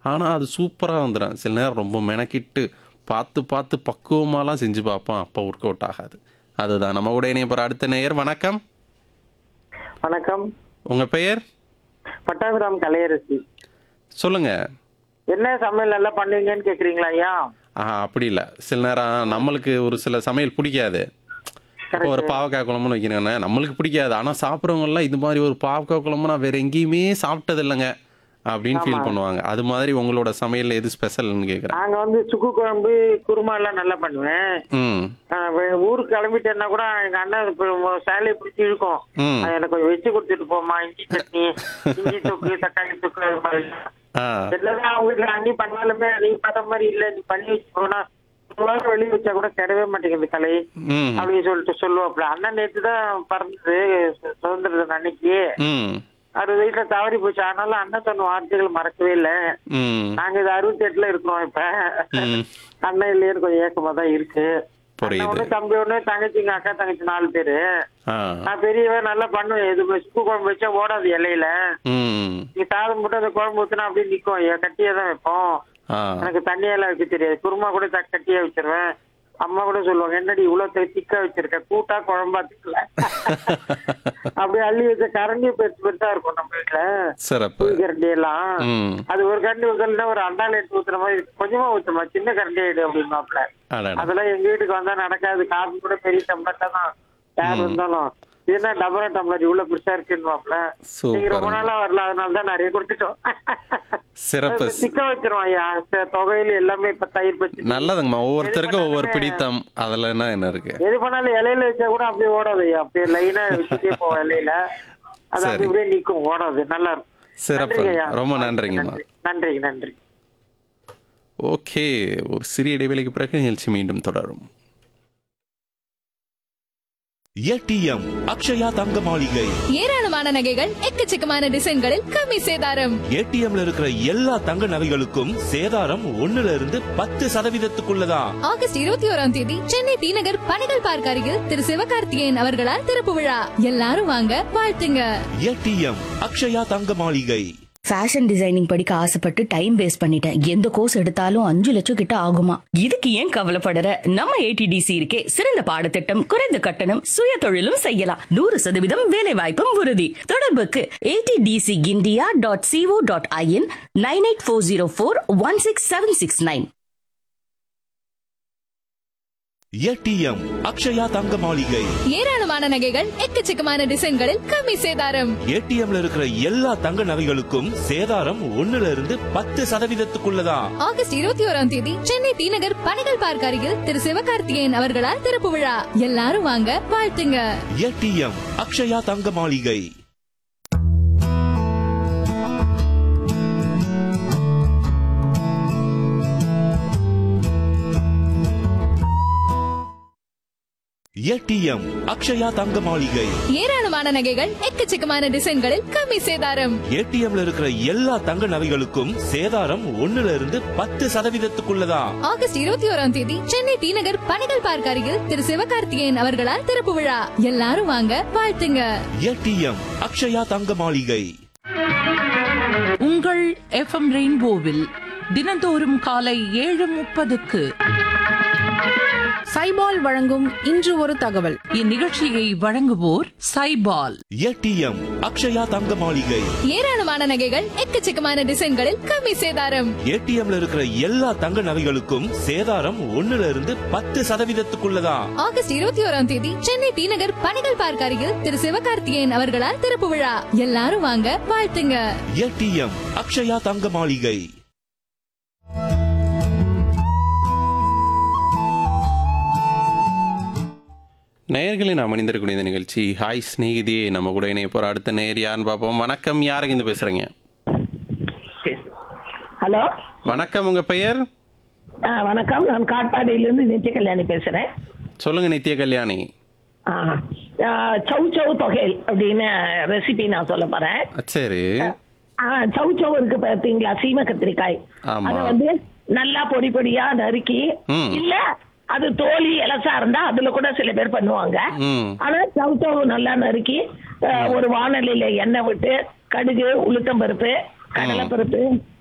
ஆனால் அது சூப்பராக வந்துடும் சில நேரம் ரொம்ப மெனக்கிட்டு பார்த்து பார்த்து பக்குவமாலாம் செஞ்சு பார்ப்போம் அப்போ ஒர்க் அவுட் ஆகாது அதுதான் நம்ம கூட இணைய போகிற அடுத்த நேயர் வணக்கம் வணக்கம் உங்கள் பெயர் பட்டாபிராம் கலையரசி சொல்லுங்கள் என்ன சமையல் நல்லா பண்ணுவீங்கன்னு கேக்குறீங்களா ஐயா ஆ அப்படி இல்லை சில நேரம் நம்மளுக்கு ஒரு சில சமையல் பிடிக்காது இப்போ ஒரு பாவக்காய் குழம்புன்னு வைக்கிறேன்னா நம்மளுக்கு பிடிக்காது ஆனால் சாப்பிட்றவங்கலாம் இது மாதிரி ஒரு பாவக்காய் குழம்பு நான் வேற எங்கேயுமே சாப்பிட்டது இல்லைங்க அப்படின்னு ஃபீல் பண்ணுவாங்க அது மாதிரி உங்களோட சமையல் எது ஸ்பெஷல்னு கேட்குறேன் நாங்க வந்து சுக்கு குழம்பு குருமா எல்லாம் நல்லா பண்ணுவேன் ம் ஆஹ் வே- ஊருக்கு கிளம்பிட்டேன்னா கூட எங்க அண்ணன் இப்போ சேலையை பிடிச்சி இழுக்கும் ம் அது எனக்கு கொஞ்சம் வச்சு கொடுத்துட்டு போமா இஞ்சி சட்னி இஞ்சி தொக்கு தக்காளி தொக்கு அது மாதிரி ஆ என்னதான் அவங்க வீட்டுல அண்ணி பண்ணாலுமே நீ பண்ண மாதிரி இல்ல நீ பண்ணி வச்சு போனா ஒரு வாரம் வெளியே வச்சா கூட கிடவே மாட்டேங்குது கலை ம் அப்படின்னு சொல்லிட்டு சொல்லுவாப்புல அண்ணன் நேத்து தான் பிறந்தது சு- சுதந்திர தினம் அன்னைக்கு ம் அறுபது வயசுல தவறி போச்சு ஆனாலும் அண்ணன் சொன்ன வார்த்தைகள் மறக்கவே இல்லை ம் நாங்க இது அறுபத்தி எட்டுல இருக்கிறோம் இப்ப ம் அண்ணன் இல்லையேன்னு கொஞ்சம் ஏக்கமா தான் இருக்கு புரியுது. அண்ணன் ஒண்ணு தம்பி ஒண்ணு தங்கச்சிங்க அக்கா தங்கச்சி நாலு பேரு ஆ நான் பெரியவன் நல்லா பண்ணுவேன் இது சுக்கு குழம்பு வச்சா ஓடாது இலையில ம் நீ சாதம் போட்டு அந்த குழம்பு ஊத்துனா அப்படியே நிக்கும் ஐயா கட்டியே தான் வைப்போம் ஆ எனக்கு தண்ணியெல்லாம் வைக்க தெரியாது குருமா கூட த- கட்டியா வச்சிருவேன் அம்மா கூட சொல்லுவாங்க என்னடி இவ்வளவு தி- திக்கா வச்சிருக்க கூட்டா குழம்பா திக்கல அப்படியே அள்ளி வச்ச கரண்டி பெருசு பெருசா இருக்கும் நம்ம வீட்டுல சிறப்பு புளி கரண்டி எல்லாம் ம் அது ஒரு கரண்டி ஊத்தலாம் ஒரு அண்டால எடுத்து ஊத்துற மாதிரி இருக்கு. கொஞ்சமா ஊத்துமா சின்ன கரண்டி எடு அப்படின்னாப்ல அடடா அதெல்லாம் எங்க வீட்டுக்கு வந்தா நடக்காது காபி கூட பெரிய டம்ளர்ல தான் யார் வந்தாலும் இது என்ன டபரா டம்ளர் இவ்வளவு பெருசா இருக்குன்னுவாப்ல நீங்க ரொம்ப சூப்பர் நாளா வரல அதனால தான் நிறைய கொடுத்துட்டோம் சிறப்பு சிக்க வச்சிரும் ஐயா ச- தொகையில எல்லாமே இப்ப தயிர் பச்சு நல்லதுங்கம்மா ஒவ்வொருத்தருக்கும் ஒவ்வொரு பிடித்தம் அதில் என்ன என்ன இருக்கு எது பண்ணாலும் இலையில வச்சா கூட அப்படியே ஓடாது ஐயா அப்படியே லைனா வச்சுட்டே போவோம் இலையில அது சரி. அப்படி அப்படியே நிக்கும் ஓடாது நல்லா இருக்கும் சிறப்பு நன்றிங்க ஐயா. ரொம்ப நன்றிங்கம்மா நன்றி நன்றி நன்றி ஓகே ஒரு சிறிய இடைவெளிக்கு பிறகு நிகழ்ச்சி மீண்டும் தொடரும் ஏடிஎம் அக்ஷயா தங்க மாளிகை ஏராளமான நகைகள் எக்கச்சக்கமான டிசைன்களில் கம்மி சேதாரம் ஏடிஎம்ல இருக்கிற எல்லா தங்க நகைகளுக்கும் சேதாரம் ஒண்ணுல இருந்து பத்து சதவீதத்துக்குள்ளதான் ஆகஸ்ட் இருபத்தி ஓராம் தேதி சென்னை டி நகர் பணிகள் பார்க் அருகில் திரு சிவகார்த்திகேயன் அவர்களால் திறப்பு விழா எல்லாரும் வாங்க வாழ்த்துங்க ஏடிஎம் அக்ஷயா தங்க மாளிகை ஃபேஷன் டிசைனிங் படிக்க ஆசைப்பட்டு டைம் வேஸ்ட் பண்ணிட்டேன் எந்த கோர்ஸ் எடுத்தாலும் அஞ்சு லட்சம் கிட்ட ஆகுமா இதுக்கு ஏன் கவலைப்படற நம்ம ஏடிடிசி இருக்கே சிறந்த பாடத்திட்டம் குறைந்த கட்டணம் சுய தொழிலும் செய்யலாம் நூறு சதவீதம் வேலை வாய்ப்பும் உறுதி தொடர்புக்கு ADTC India dot CO dot IN nine eight four zero four one six seven six nine ATM Akshaya தங்க மாளிகை ஏராளமான நகைகள் எக்கச்சக்கமான டிசைன்களில் கம்மி சேதாரம் ஏடிஎம்ல இருக்கிற எல்லா தங்க நகைகளுக்கும் சேதாரம் ஒண்ணுல இருந்து பத்து சதவீதத்துக்குள்ளதான் ஆகஸ்ட் இருபத்தி ஓராம் தேதி சென்னை டி நகர் பணிகள் பார்க் அருகில் திரு சிவகார்த்திகேயன் அவர்களால் திறப்பு விழா எல்லாரும் வாங்க வாழ்த்துங்க ஏடிஎம் அக்ஷயா தங்க மாளிகை ஏடிஎம் அக்ஷயா தங்க மாளிகை ஏராளமான நகைகள் எக்கச்சக்கமான டிசைன்களில் கம்மி சேதாரம் ஏடிஎம்ல இருக்கிற எல்லா தங்க நகைகளுக்கும் சேதாரம் ஒண்ணுல இருந்து பத்து சதவீதத்துக்குள்ளதான் ஆகஸ்ட் இருபத்தி ஓராம் தேதி சென்னை டி நகர் பணிகள் பார்க் அருகில் திரு சிவகார்த்திகேயன் அவர்களால் திறப்பு விழா எல்லாரும் வாங்க வாழ்த்துங்க ஏடிஎம் அக்ஷயா தங்க மாளிகை உங்கள் எஃப்எம் ரெயின்போவில் தினந்தோறும் காலை ஏழு முப்பதுக்கு சைபால் வழங்கும் இன்று ஒரு தகவல் இந்நிகழ்ச்சியை வழங்குவோர் சைபால் ஏடிஎம் அக்ஷயா தங்க மாளிகை ஏராளமான நகைகள் எக்கச்சக்கமான டிசைன்களில் கம்மி சேதாரம் ஏடிஎம்ல இருக்கிற எல்லா தங்க நகைகளுக்கும் சேதாரம் ஒண்ணுல இருந்து பத்து சதவீதத்துக்குள்ளதான் ஆகஸ்ட் இருபத்தி ஓராம் தேதி சென்னை டி நகர் பணிகள் பார்க் அருகில் திரு சிவகார்த்திகேயன் அவர்களால் திறப்பு விழா எல்லாரும் வாங்க வாழ்த்துங்க ஏடிஎம் அக்ஷயா தங்க மாளிகை நேயர்களை நாம் அணிந்திருக்கக்கூடிய இந்த நிகழ்ச்சி ஹாய் ஸ்நேகிதியே நம்ம கூட இணைய போகிற அடுத்த நேயர் யாருன்னு பார்ப்போம் வணக்கம் யாருக்கு இருந்து பேசுகிறீங்க ஹலோ வணக்கம் உங்கள் பெயர் ஆ, வணக்கம் நான் காட்பாடியிலிருந்து நித்ய கல்யாணி பேசுறேன் சொல்லுங்கள் நித்ய கல்யாணி ஆ, ஆ, சௌ சௌ தொகைல் அப்படின்னு ரெசிபி நான் சொல்ல போறேன் சரி ஆ, சௌ சௌ இருக்கு பாத்தீங்களா சீம கத்திரிக்காய் ஆமா. அத வந்து நல்லா பொடி பொடியா நறுக்கி ம். இல்ல அது தோலி இலசா இருந்தா அதுல கூட சில பேர் பண்ணுவாங்க ம் ஆனா சௌ சௌ நல்லா நறுக்கி ஆ, ஒரு வானலியில எண்ணெய் விட்டு கடுகு உளுத்தம்பருப்பு கடலைப்பருப்பு